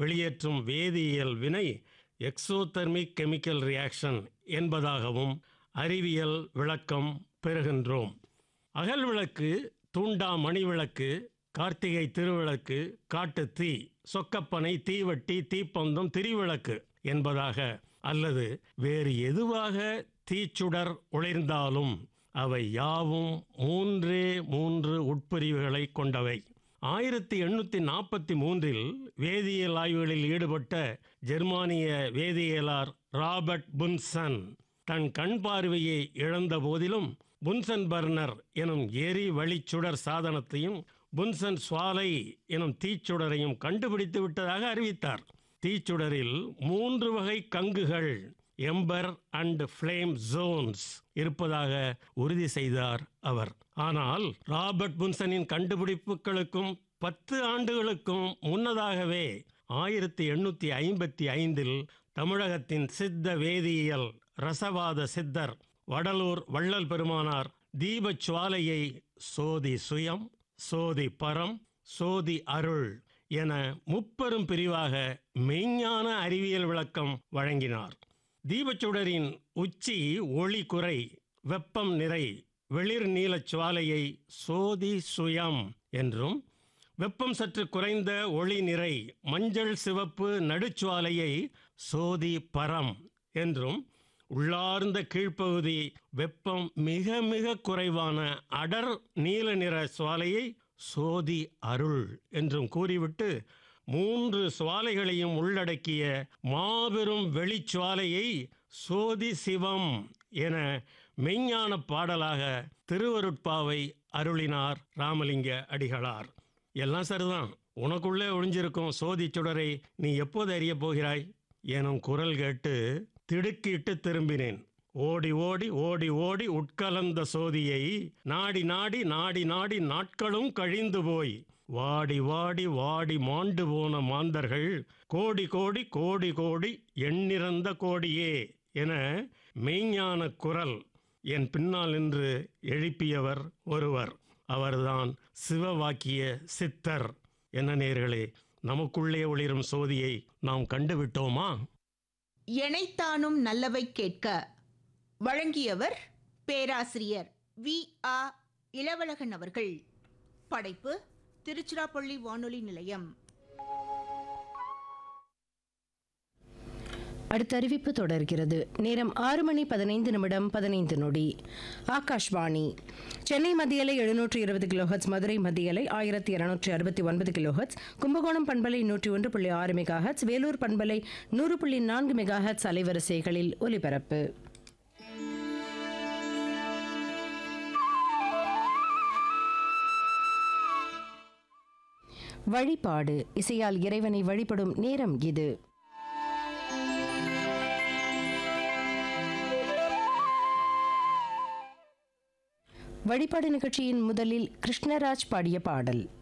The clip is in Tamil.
வெளியேற்றும் வேதியியல் வினை எக்ஸோதெர்மிக் கெமிக்கல் ரியாக்ஷன் என்பதாகவும் அறிவியல் விளக்கம் பெறுகின்றோம் அகல் விளக்கு தூண்டா மணி விளக்கு கார்த்திகை திருவிளக்கு காட்டுத் தீ சொக்கப்பனை தீவட்டி தீப்பந்தம் திரிவிளக்கு என்பதாக அல்லது வேறு எதுவாக தீச்சுடர் ஒளிர்ந்தாலும் அவை யாவும் மூன்றே மூன்று உட்பிரிவுகளை கொண்டவை ஆயிரத்தி எண்ணூற்றி நாற்பத்தி மூன்றில் வேதியியல் ஆய்வுகளில் ஈடுபட்ட ஜெர்மானிய வேதியியலார் ராபர்ட் புன்சன் தன் கண் பார்வையை இழந்த போதிலும் புன்சன் பர்னர் எனும் எரி வழிச்சுடர் சாதனத்தையும் புன்சன் சுவாலை எனும் தீச்சுடரையும் கண்டுபிடித்து விட்டதாக அறிவித்தார் தீச்சுடரில் மூன்று வகை கங்குகள் எம்பர் அண்ட் ஃப்ளேம் ஜோன்ஸ் இருப்பதாக உறுதி செய்தார் அவர் ஆனால் ராபர்ட் புன்சனின் கண்டுபிடிப்புகளுக்கும் பத்து ஆண்டுகளுக்கும் முன்னதாகவே ஆயிரத்தி எண்ணூற்றி ஐம்பத்தி ஐந்தில் தமிழகத்தின் சித்த வேதியியல் ரசவாத சித்தர் வடலூர் வள்ளல் பெருமானார் தீபச் சுவாலையை சோதி சுயம் சோதி பரம் சோதி அருள் என முப்பெரும் பிரிவாக மெய்ஞான அறிவியல் விளக்கம் வழங்கினார் தீபச்சுடரின் உச்சி ஒளி குறை வெப்பம் நிறை வெளிர் நீலச் சுவாலையை சோதி சுயம் என்றும் வெப்பம் சற்று குறைந்த ஒளி நிறை மஞ்சள் சிவப்பு நடுச்சுவாலையை சோதி பரம் என்றும் உள்ளார்ந்த கீழ்ப்பகுதி வெப்பம் மிக மிக குறைவான அடர் நீல நிற சுவாலையை சோதி அருள் என்றும் கூறிவிட்டு மூன்று சுவாலைகளையும் உள்ளடக்கிய மாபெரும் வெளிச்சுவாலையை சோதி சிவம் என மெய்ஞான பாடலாக திருவருட்பாவை அருளினார் ராமலிங்க அடிகளார் எல்லாம் சரிதான் உனக்குள்ளே ஒளிஞ்சிருக்கும் சோதி சுடரை நீ எப்போது அறியப் போகிறாய் எனும் குரல் கேட்டு திடுக்கிட்டு திரும்பினேன் ஓடி ஓடி ஓடி ஓடி உட்கலந்த சோதியை நாடி நாடி நாடி நாடி நாட்களும் கழிந்து போய் வாடி வாடி வாடி மாண்டு போன மாந்தர்கள் கோடி கோடி கோடி கோடி எண்ணிறந்த கோடியே என மெய்ஞான குரல் என் பின்னால் நின்று எழுப்பியவர் ஒருவர் அவர்தான் சிவவாக்கிய சித்தர் என்ன நேர்களே நமக்குள்ளே ஒளிரும் சோதியை நாம் கண்டுவிட்டோமா எனைத்தானும் நல்லவை கேட்க வழங்கியவர் பேராசிரியர் வி ஆ இளவழகன் அவர்கள் படைப்பு திருச்சிராப்பள்ளி வானொலி நிலையம் அடுத்த அறிவிப்பு தொடர்கிறது நேரம் ஆறு மணி பதினைந்து நிமிடம் பதினைந்து நொடி ஆகாஷ்வாணி சென்னை மத்தியலை எழுநூற்று இருபது கிலோஹர்ட்ஸ் மதுரை மத்தியலை ஆயிரத்தி இருநூற்றி அறுபத்தி ஒன்பது கிலோஹர்ட்ஸ் கும்பகோணம் பண்பலை நூற்றி ஒன்று புள்ளி ஆறு மெகாஹர்ட்ஸ் வேலூர் பண்பலை நூறு புள்ளி நான்கு மெகாஹர்ட்ஸ் அலைவரிசைகளில் ஒலிபரப்பு வழிபாடு இசையால் இறைவனை வழிபடும் நேரம் இது வழிபாடு நிகழ்ச்சியின் முதலில் கிருஷ்ணராஜ் பாடிய பாடல்